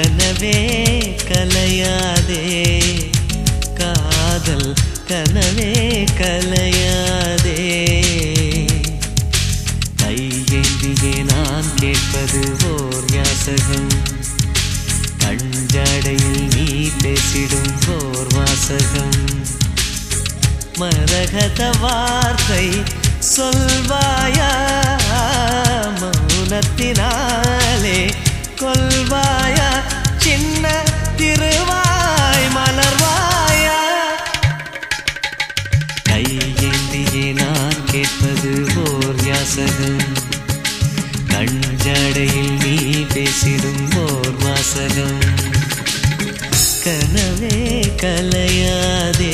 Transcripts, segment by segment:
கனவே கலையாதே காதல் கனவே கலையாதே கையேந்தியே நான் கேட்பது ஓர் யாசகம் கஞ்சடையில் நீ பேசிடும் ஓர் வாசகம் மரகத வார்த்தை சொல்வாயா மௌனத்தினாலே கொல்வாயா சின்ன திருவாய் மலர்வாயா கையேந்தியே நான் கேட்பது ஓர் யாசகம் கஞ்சடையில் நீ பேசிடும் ஓர் வாசகம் கனவே கலையாதே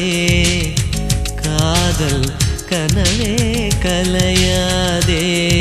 காதல் கனவே கலையாதே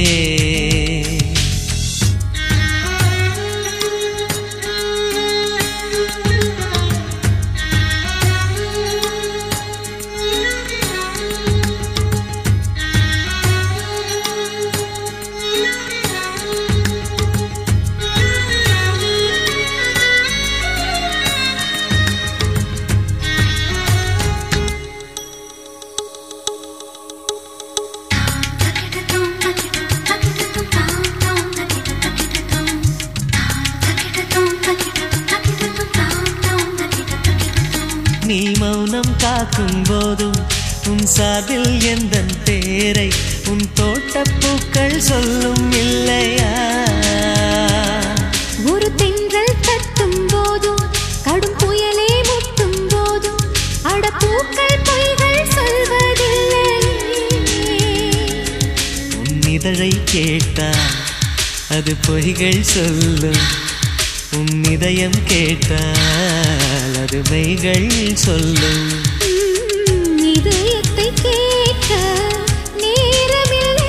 நீ மௌனம் காக்கும் போதும் உன் சார்பில் எந்த பேரை உன் தோட்டப்பூக்கள் சொல்லும் இல்லையா ஒரு தென்றல் தட்டும் போதும் கடும் புயலே முட்டும் போதும் அடப்பூக்கள் பொய்கள் சொல்வதில்லை உன் இதழை கேட்டால் அது பொய்கள் சொல்லும் உன் இதயம் கேட்டால் அது மெய்கள் சொல்லும் உம், இதயத்தை கேட்க நேரமில்லை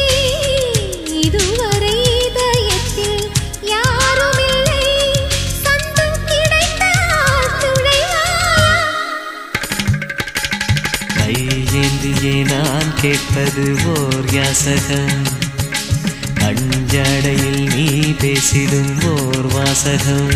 இதுவரை இதயத்தில் யாருமில்லை சந்தம் கிடைத்தால் துணைவா கையேந்தியே நான் கேட்பது ஓர் யாசகம் கஞ்சடையில் நீ பேசிடும் ஓர் வாசகம்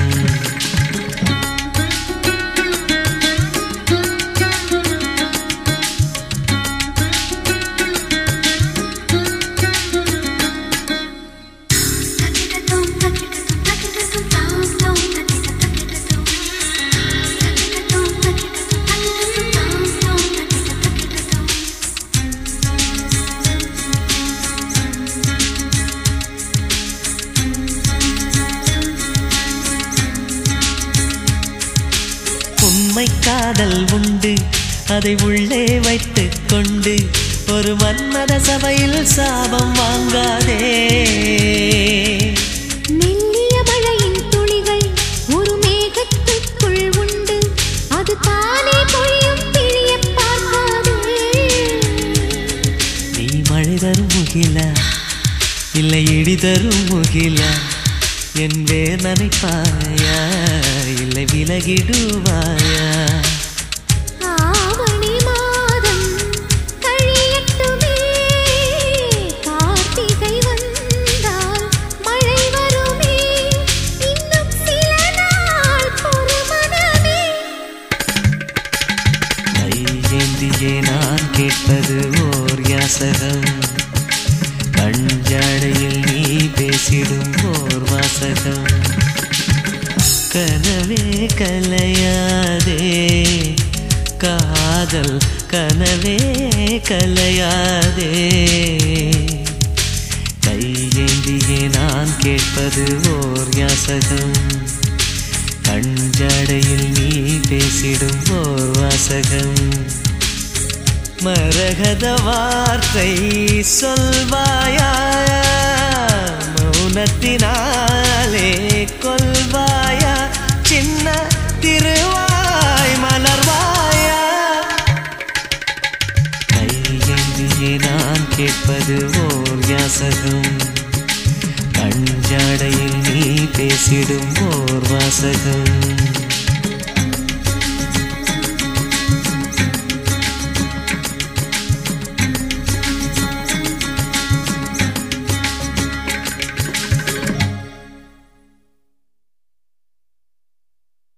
உண்மை காதல் உண்டு அதை உள்ளே வைத்துக் கொண்டு ஒரு மன்மத சபையில் சாபம் வாங்காதே மெல்லிய மழையின் துளிகள் ஒரு மேகத்துக்குள் உண்டு அது தானே பொழியும் பிழிய பார்க்காதே நீ மழை தரும் முகில இல்லை இடி தரும் முகில என் வேர் நனைப்பாயா இல்லை விலகிடுவாயா ஆவணி மாதம் கழியட்டுமே கார்த்திகை வந்தால் மழை வருமே இன்னும் சில நாள் பொறுமனமே கையேந்தியே நான் கேட்பது ஓர் யாசகம் கஞ்சாடையில் நீ பேசிடும் ஓர் வாசகம் கனவே கலையாதே காதல் கனவே கலையாதே கையேந்தியே நான் கேட்பது ஓர் யாசகம் கஞ்சடையில் நீ பேசிடும் ஓர் வாசகம் மரகத வார்த்தை சொல்வாயா மௌனத்தினாலே கொல்வாயா சின்ன திருவாய் மலர்வாயா கையேந்தியே நான் கேட்பது ஓர் யாசகம் கஞ்சாடையில் நீ பேசிடும் ஓர் வாசகம்